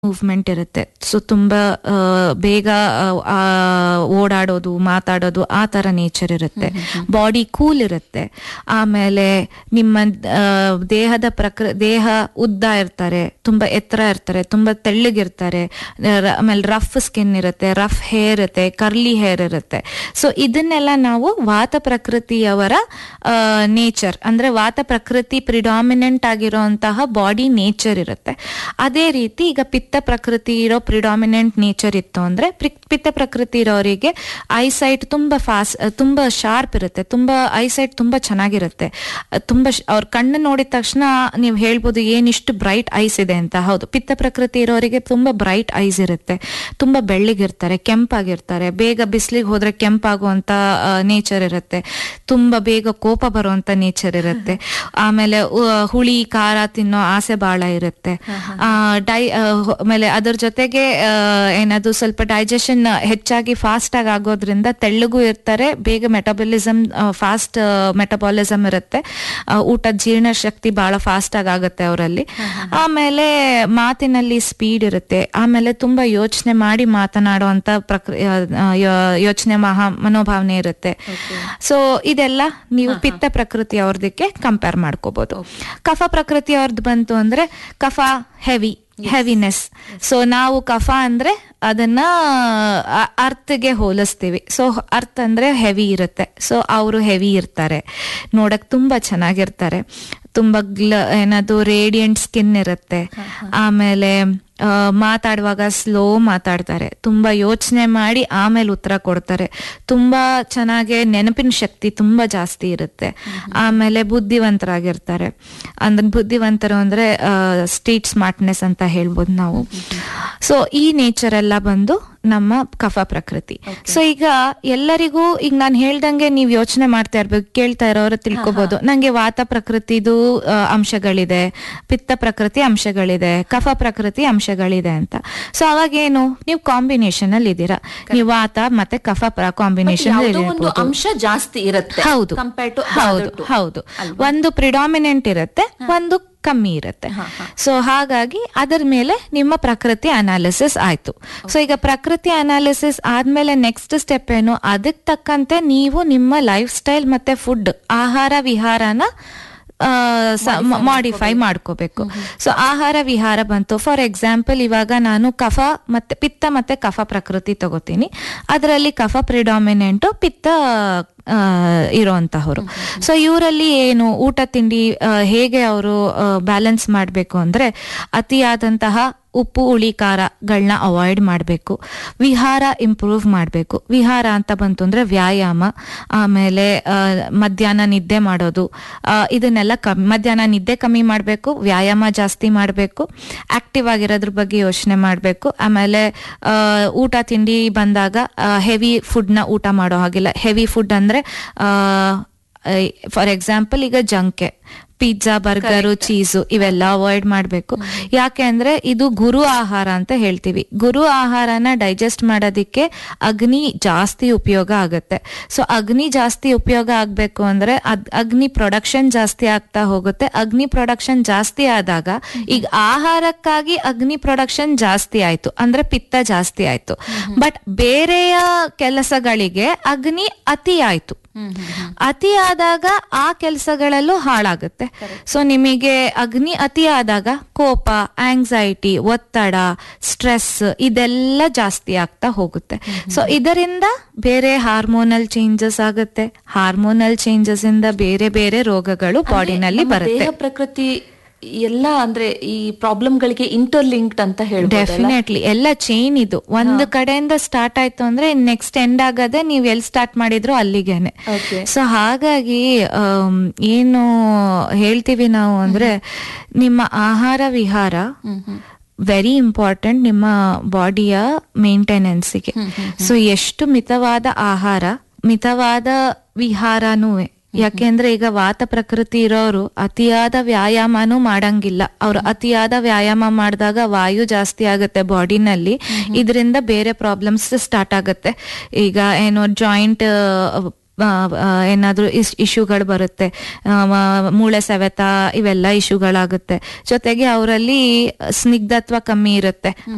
Movement ಇರುತ್ತೆ so ತುಂಬಾ ಆ, ಬೇಗ ಆ, ಆ, ಓಡಾಡೋದು ಮಾತಾಡೋದು ಆ ತರ ನೇಚರ್ ಇರುತ್ತೆ ಬಾಡಿ ಕೂಲ್ ಇರುತ್ತೆ ಆಮೇಲೆ ನಿಮ್ಮ ಆ, ದೇಹದ ಪ್ರಕೃ ದೇಹ ಉದ್ದ ಇರ್ತಾರೆ ತುಂಬಾ ಎತ್ತರ ಇರ್ತಾರೆ ತುಂಬಾ ತೆಳ್ಳಗಿರ್ತಾರೆ ರ- ಆಮೇಲೆ ರಫ್ ಸ್ಕಿನ್ ಇರುತ್ತೆ ರಫ್ ಹೇರ್ ಇರುತ್ತೆ ಕರ್ಲಿ ಹೇರ್ ಇರುತ್ತೆ ಸೊ ಇದನ್ನೆಲ್ಲ ನಾವು ವಾತ ಪ್ರಕೃತಿಯವರ ನೇಚರ್ ಅಂದ್ರೆ ವಾತ ಪ್ರಕೃತಿ ಪ್ರಿಡಾಮಿನೆಂಟ್ ಆಗಿರುವಂತಹ ಬಾಡಿ ನೇಚರ್ ಇರುತ್ತೆ ಅದೇ ರೀತಿ ಈಗ ಪಿತ್ತ ಪ್ರಕೃತಿ ಇರೋ ಪ್ರಿಡಾಮಿನೆಂಟ್ ನೇಚರ್ ಇತ್ತು ಅಂದ್ರೆ ಪ್ರಿ- ಪಿತ್ತ ಪ್ರಕೃತಿ ಇರೋರಿಗೆ ಐಸೈಟ್ ತುಂಬಾ ಫಾಸ್ಟ್ ತುಂಬಾ ಶಾರ್ಪ್ ಇರುತ್ತೆ ತುಂಬಾ ಐಸೈಟ್ ತುಂಬಾ ಚೆನ್ನಾಗಿರುತ್ತೆ ಅಹ್, ತುಂಬಾ ಶ್- ಅವ್ರ ಕಣ್ಣು ನೋಡಿದ ತಕ್ಷಣ ನೀವು ಹೇಳ್ಬೋದು ಏನಿಷ್ಟು ಬ್ರೈಟ್ ಐಸ್ ಇದೆ ಅಂತ ಹೌದು ಪಿತ್ತ ಪ್ರಕೃತಿ ಇರೋರಿಗೆ ತುಂಬಾ ಬ್ರೈಟ್ ಐಸ್ ಇರುತ್ತೆ ತುಂಬಾ ಬೆಳ್ಳಗಿರ್ತಾರೆ ಕೆಂಪಾಗಿರ್ತಾರೆ ಬೇಗ ಬಿಸಿಲಿಗೆ ಹೋದ್ರೆ ಕೆಂಪಾಗುವಂತ ನೇಚರ್ ಇರುತ್ತೆ ತುಂಬಾ ಬೇಗ ಕೋಪ ಬರುವಂತ ನೇಚರ್ ಇರುತ್ತೆ ಆಮೇಲೆ ಉ- ಹುಳಿ ಖಾರ ತಿನ್ನೋ ಆಸೆ ಬಹಳ ಇರುತ್ತೆ ಆ, ಡೈ ಆ, ಹೊ- ಆಮೇಲೆ ಅದ್ರ ಜೊತೆಗೆ ಆ, ಏನದು ಸ್ವಲ್ಪ ಡೈಜೆಷನ್ ಹೆಚ್ಚಾಗಿ ಫಾಸ್ಟ್ ಆಗಿ ಆಗೋದ್ರಿಂದ ತೆಳ್ಳಗೂ ಇರ್ತಾರೆ ಬೇಗ ಮೆಟಬಲಿಸಮ್ ಫಾಸ್ಟ್ ಮೆಟಬಾಲಿಸಮ್ ಇರುತ್ತೆ ಆ, ಊಟದ ಜೀರ್ಣ ಶಕ್ತಿ ಬಹಳ ಫಾಸ್ಟ್ ಆಗಿ ಆಗುತ್ತೆ ಅವರಲ್ಲಿ ಆಮೇಲೆ ಮಾತಿನಲ್ಲಿ ಸ್ಪೀಡ್ ಇರುತ್ತೆ ಆಮೇಲೆ ತುಂಬಾ ಯೋಚನೆ ಮಾಡಿ ಮಾತನಾಡುವಂತ ಪ್ರಕ್ರಿ ಯೋಚನೆ ಮಹಾ ಮನೋಭಾವನೆ ಇರುತ್ತೆ ಸೊ ಇದೆಲ್ಲ ನೀವು ಪಿತ್ತ ಪ್ರಕೃತಿ ಅವ್ರದಕ್ಕೆ ಕಂಪೇರ್ ಮಾಡ್ಕೋಬಹುದು ಕಫ ಪ್ರಕೃತಿ ಅವ್ರದ್ದು ಬಂತು ಅಂದ್ರೆ ಕಫ ಹೆವಿ ಹೆವಿನೆಸ್ ಸೊ ನಾವು ಕಫ ಅಂದ್ರೆ ಅದನ್ನ ಅ- ಅರ್ಥಗೆ ಹೋಲಿಸ್ತೀವಿ ಸೊ ಅರ್ಥ ಅಂದ್ರೆ ಹೆವಿ ಇರುತ್ತೆ ಸೊ ಅವರು ಹೆವಿ ಇರ್ತಾರೆ ನೋಡಕ್ ತುಂಬಾ ಚೆನ್ನಾಗಿರ್ತಾರೆ ತುಂಬಾ ಗ್ಲ ಏನದು ರೇಡಿಯಂಟ್ ಸ್ಕಿನ್ ಇರುತ್ತೆ ಆಮೇಲೆ ಆ, ಮಾತಾಡುವಾಗ ಸ್ಲೋ ಮಾತಾಡ್ತಾರೆ ತುಂಬಾ ಯೋಚನೆ ಮಾಡಿ ಆಮೇಲೆ ಉತ್ತರ ಕೊಡ್ತಾರೆ ತುಂಬಾ ಚೆನ್ನಾಗಿ ನೆನಪಿನ ಶಕ್ತಿ ತುಂಬಾ ಜಾಸ್ತಿ ಇರುತ್ತೆ ಆಮೇಲೆ ಬುದ್ಧಿವಂತರಾಗಿರ್ತಾರೆ ಅಂದ್ರೆ ಬುದ್ಧಿವಂತರು ಅಂದ್ರೆ ಸ್ಟ್ರೀಟ್ ಸ್ಮಾರ್ಟ್ನೆಸ್ ಅಂತ ಹೇಳ್ಬೋದು ನಾವು ಸೊ ಈ ನೇಚರ್ ಎಲ್ಲ ಬಂದು ನಮ್ಮ ಕಫ ಪ್ರಕೃತಿ ಸೊ ಈಗ ಎಲ್ಲರಿಗೂ ಈಗ ನಾನು ಹೇಳ್ದಂಗೆ ನೀವ್ ಯೋಚನೆ ಮಾಡ್ತಾ ಇರ್ಬೇಕು ಕೇಳ್ತಾ ಇರೋರು ತಿಳ್ಕೊಬಹುದು ನಂಗೆ ವಾತ ಪ್ರಕೃತಿದು ಆ, ಅಂಶಗಳಿದೆ ಪಿತ್ತ ಪ್ರಕೃತಿ ಅಂಶಗಳಿದೆ ಕಫ ಪ್ರಕೃತಿ ಅಂಶಗಳಿದೆ ಅಂತ ಸೊ ಅವಾಗ ಏನು ನೀವು ಕಾಂಬಿನೇಷನ್ ಅಲ್ಲಿ ಇದ್ದೀರಾ ನೀವು ವಾತ ಮತ್ತೆ ಕಫ ಕಾಂಬಿನೇಷನ್ ಯಾವುದೋ ಒಂದು ಅಂಶ ಜಾಸ್ತಿ ಇರುತ್ತೆ ಹೌದು ಕಂಪೇರ್ ಟು ಹೌದು ಹೌದು ಒಂದು ಪ್ರಿಡಾಮಿನೆಂಟ್ ಇರುತ್ತೆ ಒಂದು ಕಮ್ಮಿ ಇರುತ್ತೆ ಸೊ ಹಾಗಾಗಿ ಅದರ ಮೇಲೆ ನಿಮ್ಮ ಪ್ರಕೃತಿ ಅನಾಲಿಸಿಸ್ ಆಯ್ತು ಸೊ ಈಗ ಪ್ರಕೃತಿ ಅನಾಲಿಸಿಸ್ ಆದ್ಮೇಲೆ ನೆಕ್ಸ್ಟ್ ಸ್ಟೆಪ್ ಏನು ಅದಕ್ಕೆ ತಕ್ಕಂತೆ ನೀವು ನಿಮ್ಮ ಲೈಫ್ ಸ್ಟೈಲ್ ಮತ್ತೆ ಫುಡ್ ಆಹಾರ ವಿಹಾರನ ಮಾಡಿಫೈ ಮಾಡ್ಕೋಬೇಕು ಸೊ ಆಹಾರ ವಿಹಾರ ಬಂತು ಫಾರ್ ಎಕ್ಸಾಂಪಲ್ ಇವಾಗ ನಾನು ಕಫ ಮತ್ತೆ ಪಿತ್ತ ಮತ್ತೆ ಕಫ ಪ್ರಕೃತಿ ತಗೋತೀನಿ ಅದರಲ್ಲಿ ಕಫ ಪ್ರಿಡಾಮಿನೆಂಟ್ ಪಿತ್ತ ಆ, ಇರೋಂತಹವ್ರು ಸೊ ಇವರಲ್ಲಿ ಏನು ಊಟ ತಿಂಡಿ ಆ, ಹೇಗೆ ಅವರು ಬ್ಯಾಲೆನ್ಸ್ ಮಾಡಬೇಕು ಅಂದ್ರೆ ಅತಿಯಾದಂತಹ ಉಪ್ಪು ಹುಳಿ ಖಾರಗಳನ್ನ ಅವಾಯ್ಡ್ ಮಾಡಬೇಕು ವಿಹಾರ ಇಂಪ್ರೂವ್ ಮಾಡಬೇಕು ವಿಹಾರ ಅಂತ ಬಂತು ಅಂದ್ರೆ ವ್ಯಾಯಾಮ ಆಮೇಲೆ ಆ, ಮಧ್ಯಾಹ್ನ ನಿದ್ದೆ ಮಾಡೋದು ಆ, ಇದನ್ನೆಲ್ಲ ಕಮ್ಮಿ ಮಧ್ಯಾಹ್ನ ನಿದ್ದೆ ಕಮ್ಮಿ ಮಾಡಬೇಕು ವ್ಯಾಯಾಮ ಜಾಸ್ತಿ ಮಾಡಬೇಕು ಆಕ್ಟಿವ್ ಆಗಿರೋದ್ರ ಬಗ್ಗೆ ಯೋಚನೆ ಮಾಡಬೇಕು ಆಮೇಲೆ ಆ, ಊಟ ತಿಂಡಿ ಬಂದಾಗ ಹೆವಿ ಫುಡ್ನ ಊಟ ಮಾಡೋ ಹಾಗಿಲ್ಲ ಹೆವಿ ಫುಡ್ ಅಂದ್ರೆ ಫಾರ್ ಎಕ್ಸಾಂಪಲ್ ಈಗ ಜಂಕೆ ಪಿಜ್ಜಾ ಬರ್ಗರು ಚೀಸು ಇವೆಲ್ಲ ಅವಾಯ್ಡ್ ಮಾಡಬೇಕು ಯಾಕೆ ಅಂದ್ರೆ ಇದು ಗುರು ಆಹಾರ ಅಂತ ಹೇಳ್ತೀವಿ ಗುರು ಆಹಾರನ ಡೈಜೆಸ್ಟ್ ಮಾಡೋದಿಕ್ಕೆ ಅಗ್ನಿ ಜಾಸ್ತಿ ಉಪಯೋಗ ಆಗುತ್ತೆ ಸೊ ಅಗ್ನಿ ಜಾಸ್ತಿ ಉಪಯೋಗ ಆಗ್ಬೇಕು ಅಂದ್ರೆ ಅದ್ ಅಗ್ನಿ ಪ್ರೊಡಕ್ಷನ್ ಜಾಸ್ತಿ ಆಗ್ತಾ ಹೋಗುತ್ತೆ ಅಗ್ನಿ ಪ್ರೊಡಕ್ಷನ್ ಜಾಸ್ತಿ ಆದಾಗ ಈಗ ಆಹಾರಕ್ಕಾಗಿ ಅಗ್ನಿ ಪ್ರೊಡಕ್ಷನ್ ಜಾಸ್ತಿ ಆಯ್ತು ಅಂದ್ರೆ ಪಿತ್ತ ಜಾಸ್ತಿ ಆಯ್ತು ಬಟ್ ಬೇರೆಯ ಕೆಲಸಗಳಿಗೆ ಅಗ್ನಿ ಅತಿ ಆಯ್ತು ಅತಿ ಆದಾಗ ಆ ಕೆಲಸಗಳಲ್ಲೂ ಹಾಳಾಗುತ್ತೆ ಸೊ ನಿಮಗೆ ಅಗ್ನಿ ಅತಿ ಆದಾಗ ಕೋಪ ಆಂಗ್ಸೈಟಿ ಒತ್ತಡ ಸ್ಟ್ರೆಸ್ ಇದೆಲ್ಲ ಜಾಸ್ತಿ ಆಗ್ತಾ ಹೋಗುತ್ತೆ ಸೊ ಇದರಿಂದ ಬೇರೆ ಹಾರ್ಮೋನಲ್ ಚೇಂಜಸ್ ಆಗುತ್ತೆ ಹಾರ್ಮೋನಲ್ ಚೇಂಜಸ್ ಇಂದ ಬೇರೆ ಬೇರೆ ರೋಗಗಳು ಬಾಡಿನಲ್ಲಿ ನಮ್ಮ ಬರುತ್ತೆ ದೇಹ ಪ್ರಕೃತಿ ಎಲ್ಲ ಅಂದ್ರೆ ಈ ಪ್ರಾಬ್ಲಮ್ ಗಳಿಗೆ ಇಂಟರ್ಲಿಂಕ್ಡ್ ಅಂತ ಹೇಳ್ಬೋದು ಡೆಫಿನೆಟ್ಲಿ ಎಲ್ಲ ಚೈನ್ ಇದು ಒಂದು ಕಡೆಯಿಂದ ಸ್ಟಾರ್ಟ್ ಆಯ್ತು ಅಂದ್ರೆ ನೆಕ್ಸ್ಟ್ ಎಂಡ್ ಆಗದೆ ನೀವ್ ಎಲ್ಲಿ ಸ್ಟಾರ್ಟ್ ಮಾಡಿದ್ರು ಅಲ್ಲಿಗೆನೆ Okay. ಸೊ ಹಾಗಾಗಿ ಆಮ್, ಏನು ಹೇಳ್ತೀವಿ ನಾವು ಅಂದ್ರೆ ನಿಮ್ಮ ಆಹಾರ ವಿಹಾರ ವೆರಿ ಇಂಪಾರ್ಟೆಂಟ್ ನಿಮ್ಮ ಬಾಡಿಯ ಮೇಂಟೆನೆನ್ಸ್ಗೆ ಸೊ ಎಷ್ಟು ಮಿತವಾದ ಆಹಾರ ಮಿತವಾದ ವಿಹಾರನೂ ಯಾಕೆಂದ್ರೆ ಈಗ ವಾತ ಪ್ರಕೃತಿ ಇರೋರು ಅತಿಯಾದ ವ್ಯಾಯಾಮನೂ ಮಾಡಂಗಿಲ್ಲ ಅವ್ರು ಅತಿಯಾದ ವ್ಯಾಯಾಮ ಮಾಡಿದಾಗ ವಾಯು ಜಾಸ್ತಿ ಆಗುತ್ತೆ ಬಾಡಿನಲ್ಲಿ ಇದರಿಂದ ಬೇರೆ ಪ್ರಾಬ್ಲಮ್ಸ್ ಸ್ಟಾರ್ಟ್ ಆಗುತ್ತೆ ಈಗ ಏನೋ ಜಾಯಿಂಟ್ ಏನಾದ್ರೂ ಇಶ್ಯೂಗಳು ಬರುತ್ತೆ ಆ, ಮ- ಮೂಳೆ ಸವೆತ ಇವೆಲ್ಲ ಇಶ್ಯೂಗಳಾಗುತ್ತೆ ಜೊತೆಗೆ ಅವರಲ್ಲಿ ಸ್ನಿಗ್ಧತ್ವ ಕಮ್ಮಿ ಇರುತ್ತೆ